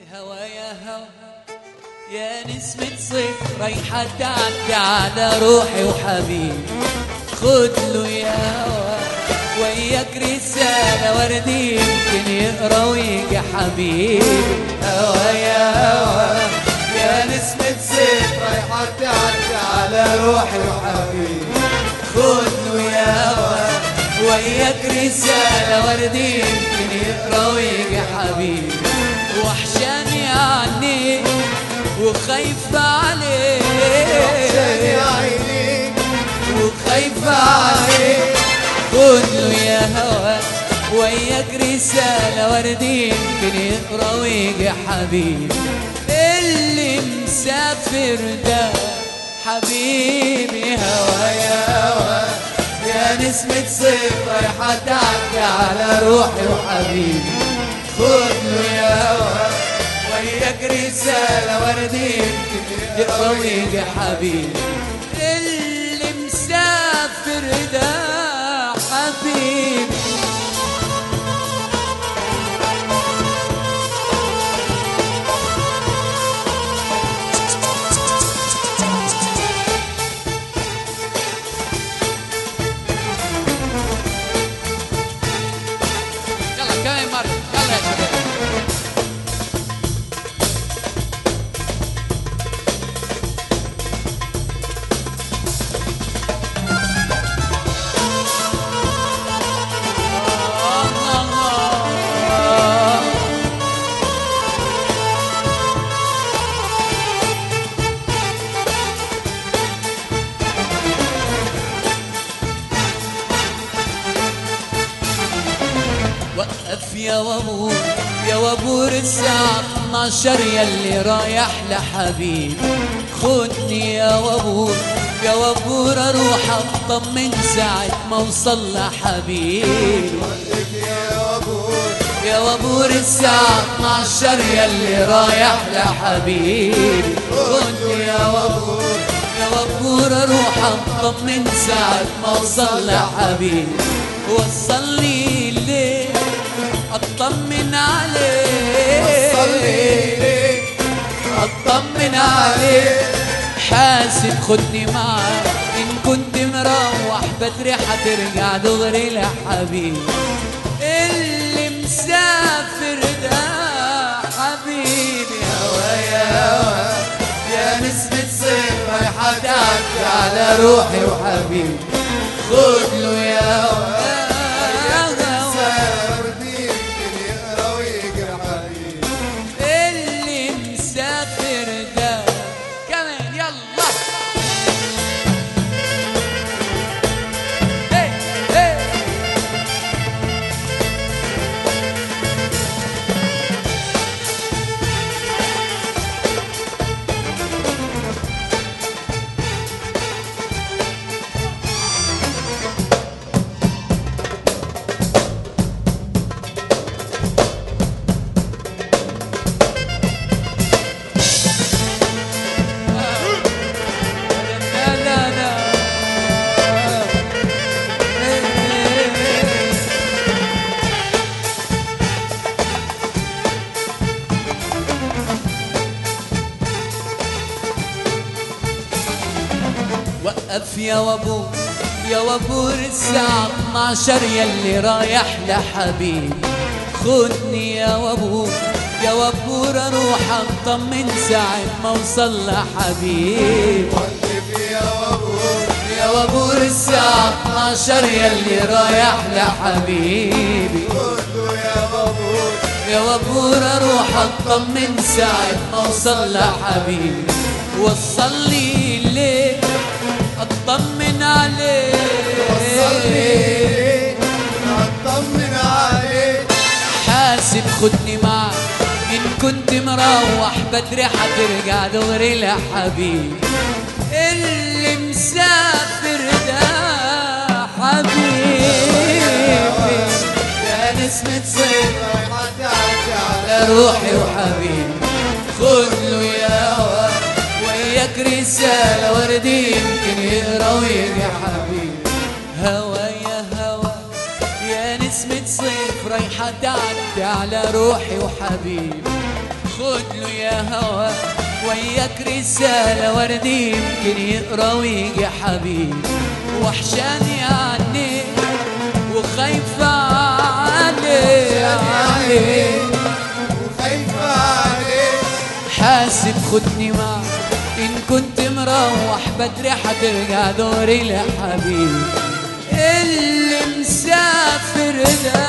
هوا يا هوا يا نسمة صيف رايحة تعدي على روحي وحبيبي خد له يا هوا وياك رسالة وردي يمكن يقرا ويجي حبيبي هوا يا هوا يا نسمة صيف رايحة تعدي على روحي وحبيبي خد له يا هوا وياك رسالة وردي يمكن يقرا ويجي حبيبي وحشاني عني وخايفة عليك شاني عينيك وخايفة عليك خد له يا هوا وياك رسالة وردي يمكن يقرا ويجي حبيبي اللي مسافر ده حبيبي هوا يا هوا يا نسمة صيف رايحة تعدي على روحي وحبيبي خد له يا هوا وياك رسالة وردي يمكن يقرا ويجي حبيبي اللي مسافر ده حبيبي يلا كمان مرة يلا يا شباب وقف يا وابور يا وابور الساعة 12 يلي رايح لحبيبي خدني يا وابور يا وابور اروح اطمن ساعة ما اوصل لحبيبي لك يا ابوي يا وابور الساعة 12 يلي رايح لحبيبي خدني يا وابور يا وابور اروح اطمن ساعة ما اوصل لحبيبي وصلني ليه اطمن عليه صلي ليك اطمن عليه حاسب خدني معاك ان كنت مروح بدري حترجع دغري لحبيبي اللي مسافر ده حبيبي هوا يا هوا يا نسمة صيف رايحة تعدي على روحي وحبيبي خد له يا هوا سافرني يمكن يقرا ويجي حبيبي اللي مسافر ده كمان يلا هي هي لا لا لا وقف يا وابور يا وابور الساعة 12 يلي رايح لحبيبي خدني يا وابور يا وابور اروح اطمن ساعة ما اوصل لحبيبي وقف يا ابوي يا وابور الساعة 12 يلي رايح لحبيبي خذوا يا ابوي يا وابور اروح اطمن ساعة ما اوصل لحبيبي وصلي ليه اطمن عليه صلي ليك اطمن عليك حاسب خدني معك ان كنت مروح بدري حترجع دغري لحبيبي اللي مسافر ده حبيبي يا نسمة صيف رايحة تعدي على على روحي وحبيبي خد له يا هوا وياك رسالة وردي يمكن يقرا ويجي حبيبي هوا يا هوا يا نسمة صيف رايحة تعدي على روحي وحبيبي خد له يا هوا وياك رسالة وردي يمكن يقرا ويجي حبيب وحشاني عني وخايفة عليه عليه وخايفة عليك حاسب خدني معك إن كنت مروح بدري حترجع دوري لحبيب اللي مسافر ده